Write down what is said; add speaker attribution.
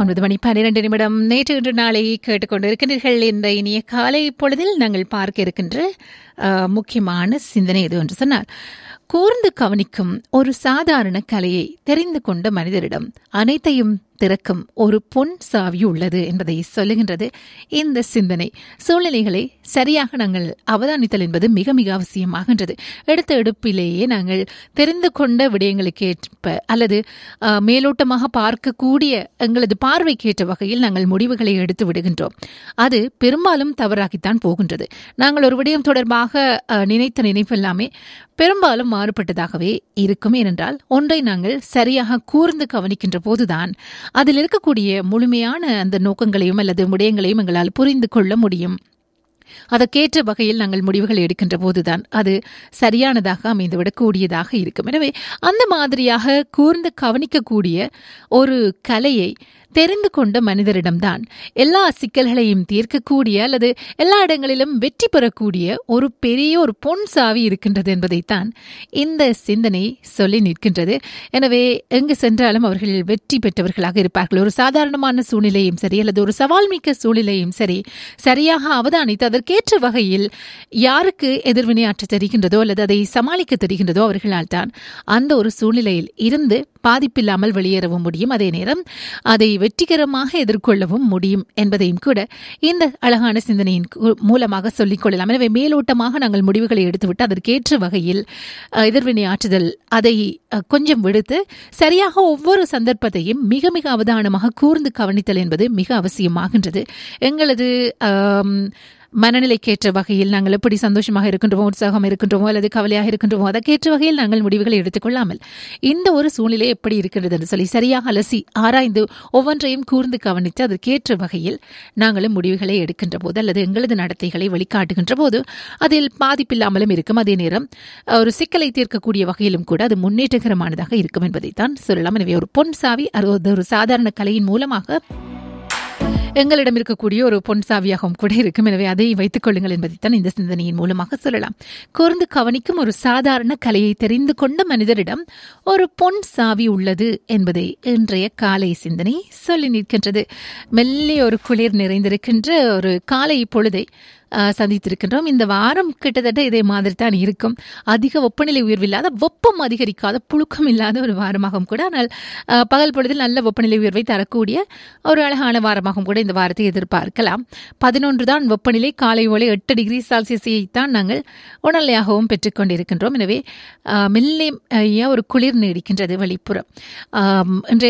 Speaker 1: ஒன்பது மணி பன்னிரண்டு நிமிடம் நேற்று இன்று நாளை கேட்டுக்கொண்டிருக்கிறீர்கள் இந்த இனிய காலை பொழுதில் நாங்கள் பார்க்க இருக்கின்ற அஹ், முக்கியமான சிந்தனை எது என்று சொன்னார் கூர்ந்து கவனிக்கும் ஒரு சாதாரண கலையை தெரிந்து கொண்ட மனிதரிடம் அனைத்தையும் திறக்கும் ஒரு பொன் சாவி உள்ளது என்பதை சொல்லுகின்றது இந்த சிந்தனை சூழ்நிலைகளை சரியாக நாங்கள் அவதானித்தல் என்பது மிக மிக அவசியமாகின்றது எடுத்த எடுப்பிலேயே நாங்கள் தெரிந்து கொண்ட விடயங்களுக்கு ஏற்ப அல்லது அஹ், மேலோட்டமாக பார்க்கக்கூடிய எங்களது பார்வைக்கேற்ற வகையில் நாங்கள் முடிவுகளை எடுத்து விடுகின்றோம் அது பெரும்பாலும் தவறாகித்தான் போகின்றது நாங்கள் ஒரு விடயம் தொடர்பாக அஹ், நினைத்த நினைப்பு எல்லாமே பெரும்பாலும் மாறுபட்டதாகவே இருக்கும் ஏனென்றால் ஒன்றை நாங்கள் சரியாக கூர்ந்து கவனிக்கின்ற போதுதான் அதில் இருக்கக்கூடிய முழுமையான அந்த நோக்கங்களையும் அல்லது விடயங்களையும் எங்களால் புரிந்து கொள்ள முடியும் அதற்கேற்ற வகையில் நாங்கள் முடிவுகள் எடுக்கின்ற போதுதான் அது சரியானதாக அமைந்துவிடக்கூடியதாக இருக்கும் எனவே அந்த மாதிரியாக கூர்ந்து கவனிக்கக்கூடிய ஒரு கலையை தெரிந்து கொண்ட மனிதரிடம்தான் எல்லா சிக்கல்களையும் தீர்க்கக்கூடிய அல்லது எல்லா இடங்களிலும் வெற்றி பெறக்கூடிய ஒரு பெரிய ஒரு பொன் சாவி இருக்கின்றது என்பதைத்தான் இந்த சிந்தனை சொல்லி நிற்கின்றது எனவே எங்கு சென்றாலும் அவர்கள் வெற்றி பெற்றவர்களாக இருப்பார்கள் ஒரு சாதாரணமான சூழ்நிலையும் சரி அல்லது ஒரு சவால் மிக்க சூழ்நிலையும் சரி சரியாக அவதானித்து அதற்கேற்ற வகையில் யாருக்கு எதிர்வினையாற்ற தெரிகின்றதோ அல்லது அதை சமாளிக்க தெரிகின்றதோ அவர்களால் தான் அந்த ஒரு சூழ்நிலையில் இருந்து பாதிப்பில்லாமல் வெளியேறவும் முடியும் அதே நேரம் அதை வெற்றிகரமாக எதிர்கொள்ளவும் முடியும் என்பதையும் கூட இந்த அழகான சிந்தனையின் கு- மூலமாக சொல்லிக் கொள்ளலாம் எனவே மேலோட்டமாக நாங்கள் முடிவுகளை எடுத்துவிட்டு அதற்கேற்ற வகையில் அஹ், எதிர்வினை ஆற்றுதல் அதை அஹ், கொஞ்சம் விடுத்து சரியாக ஒவ்வொரு சந்தர்ப்பத்தையும் மிக மிக அவதானமாக கூர்ந்து கவனித்தல் என்பது மிக அவசியமாகின்றது எங்களது ஆம், மனநிலைக்கேற்ற வகையில் நாங்கள் எப்படி சந்தோஷமாக இருக்கின்றோமோ உற்சாகம் இருக்கின்றோமோ அல்லது கவலையாக இருக்கின்றோமோ அதற்கேற்ற வகையில் நாங்கள் முடிவுகளை எடுத்துக்கொள்ளாமல் இந்த ஒரு சூழ்நிலை எப்படி இருக்கின்றது என்று சொல்லி சரியாக அலசி ஆராய்ந்து ஒவ்வொன்றையும் கூர்ந்து கவனித்து அதற்கேற்ற வகையில் நாங்களும் முடிவுகளை எடுக்கின்ற போது அல்லது எங்களது நடத்தைகளை வெளிக்காட்டுகின்ற போது அதில் பாதிப்பில்லாமலும் இருக்கும் அதே நேரம் ஒரு சிக்கலை தீர்க்கக்கூடிய வகையிலும் கூட அது முன்னேற்றகரமானதாக இருக்கும் என்பதைத்தான் சொல்லலாம் எனவே ஒரு பொன் சாவி அது ஒரு சாதாரண கலையின் மூலமாக எங்களிடம் இருக்கக்கூடிய ஒரு பொன் சாவியாகவும் கூட இருக்கும் எனவே அதை வைத்துக் கொள்ளுங்கள் என்பதைத்தான் இந்த சிந்தனையின் மூலமாக சொல்லலாம் கூர்ந்து கவனிக்கும் ஒரு சாதாரண கலையை தெரிந்து கொண்ட மனிதரிடம் ஒரு பொன் சாவி உள்ளது என்பதை இன்றைய காலை சிந்தனை சொல்லி நிற்கின்றது மெல்லிய ஒரு குளிர் நிறைந்திருக்கின்ற ஒரு காலை பொழுதை ஆஹ், சந்தித்திருக்கின்றோம் இந்த வாரம் கிட்டத்தட்ட இதே மாதிரி தான் இருக்கும் அதிக வெப்பநிலை உயர்வில்லாத வெப்பம் அதிகரிக்காத புழுக்கம் இல்லாத ஒரு வாரமாகவும் கூட ஆனால் ஆஹ், பகல் பொழுதில் நல்ல வெப்பநிலை உயர்வை தரக்கூடிய ஒரு அழகான வாரமாகவும் கூட இந்த வாரத்தை எதிர்பார்க்கலாம் பதினொன்று தான் வெப்பநிலை காலை ஒளி எட்டு டிகிரி செல்சியஸை தான் நாங்கள் உணர்நிலையாகவும் பெற்றுக்கொண்டிருக்கின்றோம் எனவே ஆஹ், மெல்லிய ஒரு குளிர் நீடிக்கின்றது வெளிப்புறம் ஆம், இன்றைய